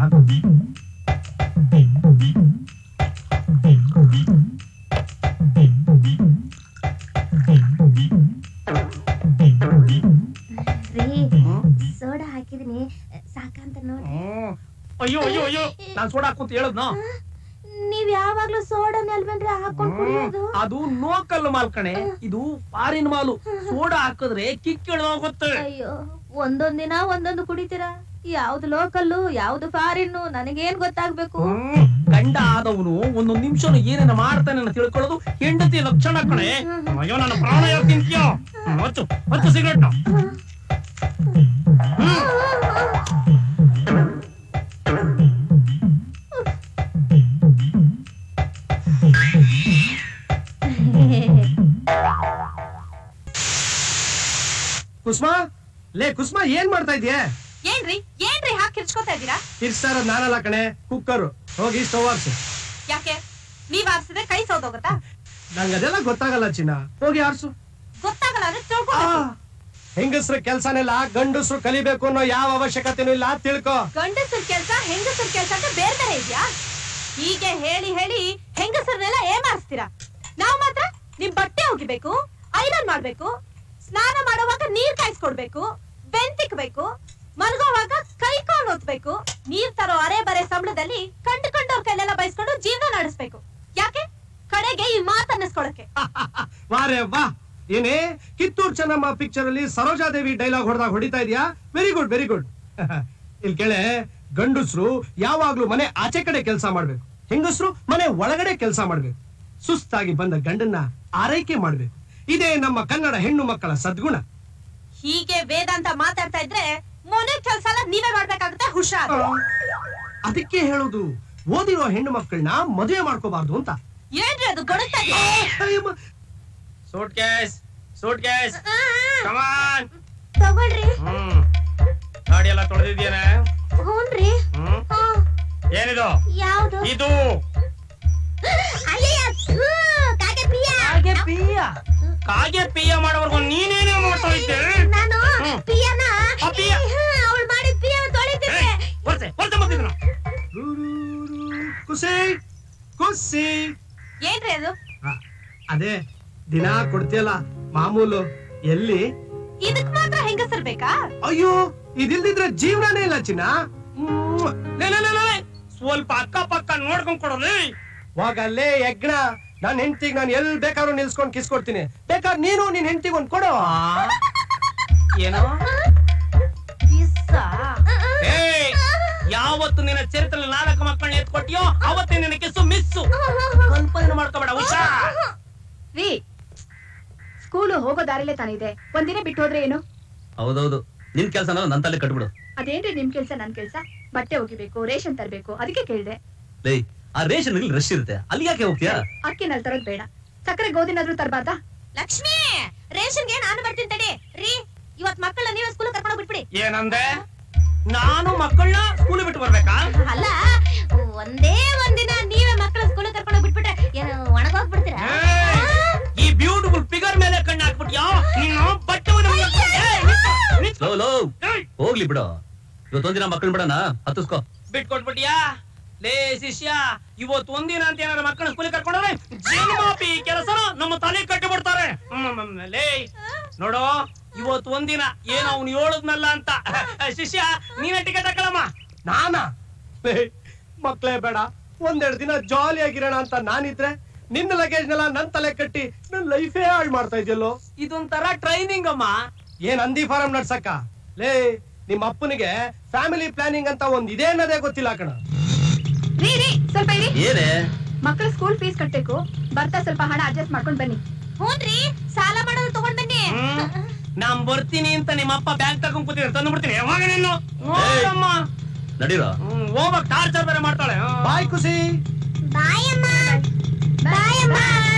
ರೀ ಸೋಡಾ ಹಾಕಿದೀನಿ ಸಾಕಂತ ನೋಡಿ ಹ್ಮ್. ಅಯ್ಯೋ ಅಯ್ಯೋ ಅಯ್ಯೋ ನಾನ್ ಸೋಡಾ ಹಾಕುಂತ ಹೇಳದ್ನ ನೀವ್ ಯಾವಾಗ್ಲೂ ಸೋಡಾ ಅಲ್ವೇನ್ರಿ ಹಾಕೊಂಡ್ ಕುಡಿಯೋದು ಅದು ಲೋಕಲ್ ಮಾಲ್ ಕಣೆ ಇದು ಫಾರಿನ್ ಮಾಲು ಸೋಡಾ ಹಾಕಿದ್ರೆ ಕಿಕ್ ಹೋಗುತ್ತೆ ಅಯ್ಯೋ ಒಂದೊಂದ್ ದಿನ ಒಂದೊಂದು ಕುಡಿತೀರಾ ಯಾವ್ದು ಲೋಕಲ್ಲು ಯಾವ್ದು ಫಾರಿನ್ನು ನನಗೇನ್ ಗೊತ್ತಾಗ್ಬೇಕು ಹ್ಮ್. ಗಂಡ ಆದವನು ಒಂದೊಂದ್ ನಿಮಿಷನು ಏನೇನ ಮಾಡ್ತಾನೆ ಅಂತ ತಿಳ್ಕೊಳ್ಳೋದು ಹೆಂಡತಿ ಲಕ್ಷಣ ಕಣೆ ಅಯ್ಯೋ ನನ್ನ ಪ್ರಾಣ ಯಾಕೆ ತಿಂತೀಯೋ ಹ್ಮ್, ಹಚ್ಚು ಹಚ್ಚು ಸಿಗರೇಟ್ ಕುಸ್ಮಾ ಲೇ ಕುಸ್ಮಾ ಏನ್ ಮಾಡ್ತಾ ಇದೀಯ ಏನ್ರಿ ಏನ್ರಿ ಹಾಕಿ ಕಿರ್ಚ್ಕೊತಾ ಇದ್ದೀರಾ ಇರ್ಸ್ತಾ ಇರೋದ್ ನಾನಲ್ಲ ಕಣೆ ಕುಕ್ಕರ್ ಹೋಗಿ ಸ್ಟವ್ ಆರ್ಸು ಯಾಕೆ ನೀವ್ ಆರ್ಸಿದ್ರೆ ಕೈ ಸೌದೋಗತ್ತಾ ನಂಗೆ ಅದೆಲ್ಲ ಗೊತ್ತಾಗಲ್ಲ ಚಿನ್ನ ಹೋಗಿ ಆರ್ಸು ಗೊತ್ತಾಗಲ್ಲ ಅಂದ್ರೆ ಆ, ತಿಳ್ಕೊಬೇಕು ಹೆಂಗಸ್ರ ಕೆಲ್ಸನೆಲ್ಲ ಗಂಡಸ್ರು ಕಲಿಬೇಕು ಅನ್ನೋ ಯಾವ ಅವಶ್ಯಕತೆನೂ ಇಲ್ಲ ತಿಳ್ಕೊ ಗಂಡಸರ್ ಕೆಲ್ಸ ಹೆಂಗಸರ್ ಕೆಲ್ಸ ಅಂತ ಬೇರೆ ಬೇರೆ ಇದ್ಯಾ ಹೀಗೆ ಹೇಳಿ ಹೇಳಿ ಹೆಂಗಸರ್ನೆಲ್ಲ ಏಮಾರಿಸ್ತೀರಾ ನಾವ್ ಮಾತ್ರ ನಿಮ್ ಬಟ್ಟೆ ಒಗಿಬೇಕು ಐರನ್ ಮಾಡ್ಬೇಕು ಸ್ನಾನ ಮಾಡುವಾಗ ನೀರ್ ಕಾಯಿಸ್ಕೊಡ್ಬೇಕು ಬೆಂತಿಕ್ಬೇಕು ಮಲ್ಗೋವಾಗ ಕೈ ಕಾಲ್ ಒತ್ಬೇಕು ನೀರ್ ತರೋ ಅರೆ ಬರೆ ಸಂಬಳದಲ್ಲಿ ಕಂಡು ಕಂಡವ್ರ ಕೈಲೆಲ್ಲ ಬಯಸ್ಕೊಂಡು ಜೀವನ ನಡೆಸ್ಬೇಕು ಯಾಕೆ ಕಡೆಗೆ ಈ ಮಾತ್ ಅನ್ನಿಸ್ಕೊಳಕ್ಕೆ ವಾರೆ ವಾ ಏನೇ ಕಿತ್ತೂರ್ ಚೆನ್ನಮ್ಮ ಪಿಕ್ಚರ್ ಅಲ್ಲಿ ಸರೋಜಾದೇವಿ ಡೈಲಾಗ್ ಹೊಡೆದಾಗ ಹೊಡಿತಾ ಇದೀಯಾ ವೆರಿ ಗುಡ್ ವೆರಿ ಗುಡ್ ಇಲ್ಲಿ ಕೇಳೆ ಗಂಡಸ್ರು ಯಾವಾಗ್ಲೂ ಮನೆ ಆಚೆ ಕಡೆ ಕೆಲಸ ಮಾಡ್ಬೇಕು ಹೆಂಗಸ್ರು ಮನೆ ಒಳಗಡೆ ಕೆಲಸ ಮಾಡ್ಬೇಕು ಸುಸ್ತಾಗಿ ಬಂದ ಗಂಡನ್ನ ಆರೈಕೆ ಮಾಡ್ಬೇಕು ಇದೇ ನಮ್ಮ ಕನ್ನಡ ಹೆಣ್ಣು ಮಕ್ಕಳ ಸದ್ಗುಣ ಹೀಗೆ ವೇದಾಂತ ಮಾತಾಡ್ತಾ ಇದ್ರೆ ಮನೆ ಕೆಲ್ಸ ಎಲ್ಲ ನೀವೇ ಮಾಡ್ಬೇಕಾಗುತ್ತೆ ಹುಷಾರ್ ಅದಕ್ಕೆ ಹೇಳೋದು ಓದಿರೋ ಹೆಣ್ಣು ಮಕ್ಕಳನ್ನ ಮದುವೆ ಮಾಡ್ಕೋಬಾರ್ದು ಅಂತ ಏನ್ರಿ ಅದು ಗೊಣಗ್ತಾ ಇದೆ? ಅಯ್ಯಮ್ಮ. Suitcase suitcase come on ತಗೊಳ್ರಿ ಹ್ಮ್ ಗಾಡಿ ಎಲ್ಲ ತೊಳೆದಿದ್ಯೇನೆ ಹ್ಞೂನ್ರಿ ಹ್ಮ್ ಆ, ಏನಿದು ಯಾವ್ದು ಇದು ಅಯ್ಯಯ್ಯ, ಥು, ಕಾಗೆ ಪಿಯ. ಕಾಗೆ ಪಿಯ ಕಾಗೆ ಪಿಯ ಮಾಡೋವರೆಗೂ ನೀನೇನೇ ಮಾಡ್ತಾ ಇದ್ದೆ ನಾನು ಹ್ಮ್. ಪಿಯನ ಆ ಪಿಯ. ಅವಳು ಮಾಡಿದ ಪಿಯ ತೊಳಿತಿದ್ದೆ ಹೊರತೆ ಹೊರತೆ ಬಂದಿದ್ನ ಕುಸಿ ಕುಸಿ ಏನ್ರಿ ಅದು ಆ, ಅದೇ ದಿನ ಕೊಡ್ತೀಯಲ್ಲ ಮಾಮೂಲು ಎಲ್ಲಿ ಇದಕ್ ಮಾತ್ರ ಹೆಂಗಸರ್ ಬೇಕಾ ಅಯ್ಯೋ ಇದಿಲ್ದಿದ್ರೆ ಜೀವನನೇ ಇಲ್ಲ ಚಿನ್ನ ಹ್ಮ್. ಲೇ, ಲೇ, ಲೇ, ಲೇ, ಲೇ. ಸ್ವಲ್ಪ ಅಕ್ಕ ಪಕ್ಕ ನೋಡ್ಕೊಂಡ್ ಕೊಡೋದು ಹೋಗಲ್ಲೇ ಯಜ್ಞ ನಾನ್ ಹೆಂಡತಿಗ್ ನಾನು ಎಲ್ ಬೇಕಾದ್ರೂ ನಿಲ್ಸ್ಕೊಂಡ್ ಕಿಸ್ಕೊಡ್ತೀನಿ ಬೇಕಾದ್ರೆ ನೀನು ನಿನ್ ಹೆಂಡತಿಗ್ ಒಂದ್ ಕೊಡು ಏನೋ ಏಯ್ ಯಾವತ್ತು ನಿನ್ನ ಚರಿತ್ರೆ ನಾಲ್ಕು ಮಕ್ಕಳನ್ನ ಎತ್ಕೊಟ್ಟಿಯೋ ಅವತ್ತೇ ನಿನ್ನ ಕಿಸ್ಸು ಮಿಸ್ಸು ಕಲ್ಪನೆ ಮಾಡ್ಕೋಬೇಡ ಹುಷಾ ರೀ ಸ್ಕೂಲು ಹೋಗೋ ದಾರಿಲೇ ತಾನಿದೆ ಒಂದಿನ ಬಿಟ್ಟು ಹೋದ್ರೆ ಏನು ಹೌದೌದು ನಿನ್ ಕೆಲ್ಸನ ನನ್ ತಲೆ ಕಟ್ಬಿಡು ಅದೇನ್ರಿ ನಿಮ್ ಕೆಲ್ಸ ನನ್ ಕೆಲ್ಸ ಬಟ್ಟೆ ಒಗಿಬೇಕು ರೇಷನ್ ತರಬೇಕು ಅದಕ್ಕೆ ಕೇಳ್ದೆ ಲೇ ಆ ರೇಷನ್ ರಶ್ ಇರುತ್ತೆ ಅಲ್ಲಿ ಯಾಕೆ ಹೋಗ್ತೀಯಾ ಅಕ್ಕಿನಲ್ಲಿ ತರೋದ್ ಬೇಡ ಸಕ್ಕರೆ ಗೋಧಿನಾದ್ರೂ ತರಬಾರ್ದಾ ಲಕ್ಷ್ಮಿ ರೇಷನ್ಗೆ ನಾನು ಬರ್ತೀನಿ ತಡಿ ರೀ ಇವತ್ ಮಕ್ಕಳನ್ನ ನೀವೇ ಸ್ಕೂಲ್ ಕರ್ಕೊಂಡು ಬಿಟ್ಬಿಡಿ ಏನಂದೆ ನಾನು ಮಕ್ಕಳನ್ನ ಸ್ಕೂಲ್ ಬಿಟ್ಟು ಬರ್ಬೇಕಾ ಅಲ್ಲ ಒಂದೇ ಒಂದಿನ ನೀವೇ ಮಕ್ಕಳ ಸ್ಕೂಲ್ ಕರ್ಕೊಂಡು ಬಿಟ್ಬಿಟ್ರೆ ಏನು ಒಣಗೋಗ್ಬಿಡ್ತೀರಾ ಏಯ್, ಈ ಬ್ಯೂಟಿಫುಲ್ ಫಿಗರ್ ಮೇಲೆ ಕಣ್ಣು ಹಾಕ್ಬಿಟ್ಯಾ ನೀನು ಬಟ್ಟೆ ಒಗೆದು ಹಾಕ್ಬಿಟ್ಟೆ. ಏಯ್, ನಿಂತ್ಕೊ, ನಿಂತ್ಕೊ. ಲೋ ಲೋ ಏಯ್, ಹೋಗ್ಲಿ ಬಿಡು ಇವತ್ತೊಂದಿನ ಮಕ್ಕಳನ್ನ ಬಿಡಣ ಹತ್ತಿಸ್ಕೋ ಬಿಟ್ಕೊಟ್ಬಿಟ್ಯಾ ಲೇ ಶಿಷ್ಯ ಇವತ್ತು ಒಂದಿನ ಅಂತ ಏನಾರ ಮಕ್ಕಳ ಸ್ಕೂಲಿಗೆ ಕರ್ಕೊಂಡ್ರೆ ಜನ್ಮಾಪಿ ಕೆಲಸ ನಮ್ಮ ತಲೆ ಕಟ್ಟಿ ಬಿಡ್ತಾರೆ ಲೇ ನೋಡು ಇವತ್ತು ಒಂದಿನ ಏನು ಅವ್ನು ಹೇಳದ್ನಲ್ಲ ಅಂತ ಶಿಷ್ಯ ನೀನೇ ಟಿಕೆಟ್ ಹಾಕಳಮ್ಮ ನಾನಾ ಹೇ, ಮಕ್ಳೇ ಬೇಡ ಒಂದೆರಡು ದಿನ ಜಾಲಿ ಆಗಿರೋಣ ಅಂತ ನಾನಿದ್ರೆ ನಿನ್ನ ಲಗೇಜ್ನೆಲ್ಲ ನನ್ ತಲೆ ಕಟ್ಟಿ ನನ್ ಲೈಫೇ ಹಾಳು ಮಾಡ್ತಾ ಇದೆಯಲ್ಲೋ ಇದೊಂಥರ ಟ್ರೈನಿಂಗ್ ಅಮ್ಮ ಏನ್ ಅಂದಿ ಫಾರಂ ನಡ್ಸಕ್ಕ ಲೇ ನಿಮ್ಮ ಅಪ್ಪನಿಗೆ ಫ್ಯಾಮಿಲಿ ಪ್ಲಾನಿಂಗ್ ಅಂತ ಒಂದ್ ಇದೆ ಅನ್ನೋದೇ ಗೊತ್ತಿಲ್ಲ ಕಣ ರೀ ರೀ ಸ್ವಲ್ಪ ಇರಿ ಏನೇ ಮಕ್ಕಳ ಸ್ಕೂಲ್ ಫೀಸ್ ಕಟ್ಬೇಕು ಬರ್ತಾ ಸ್ವಲ್ಪ ಹಣ ಅಡ್ಜಸ್ಟ್ ಮಾಡ್ಕೊಂಡ್ ಬನ್ನಿ ಹ್ಞೂನ್ರಿ ಸಾಲ ಮಾಡೋದು ತಗೊಂಡ್ ಬನ್ನಿ ಹ್ಮ್. ನಾನ್ ಬರ್ತೀನಿ ಅಂತ ನಿಮ್ಮ ಅಪ್ಪ ಬ್ಯಾಗ್ ತಗೊಂಡ್ ಕೂತಿದ್ರೆ ತಂದು ಬಿಡ್ತೀನಿ ಯಾವಾಗ ನೀನು ನೋಡಮ್ಮ ನಡೀರೋ ಹ್ಮ್, ಹೋಗ್ಬೇಕು ಟಾರ್ಚರ್ ಬೇರೆ ಮಾಡ್ತಾಳೆ ಹ್ಮ್. ಬಾಯ್ ಖುಷಿ ಬಾಯಮ್ಮ ಬಾಯಮ್ಮ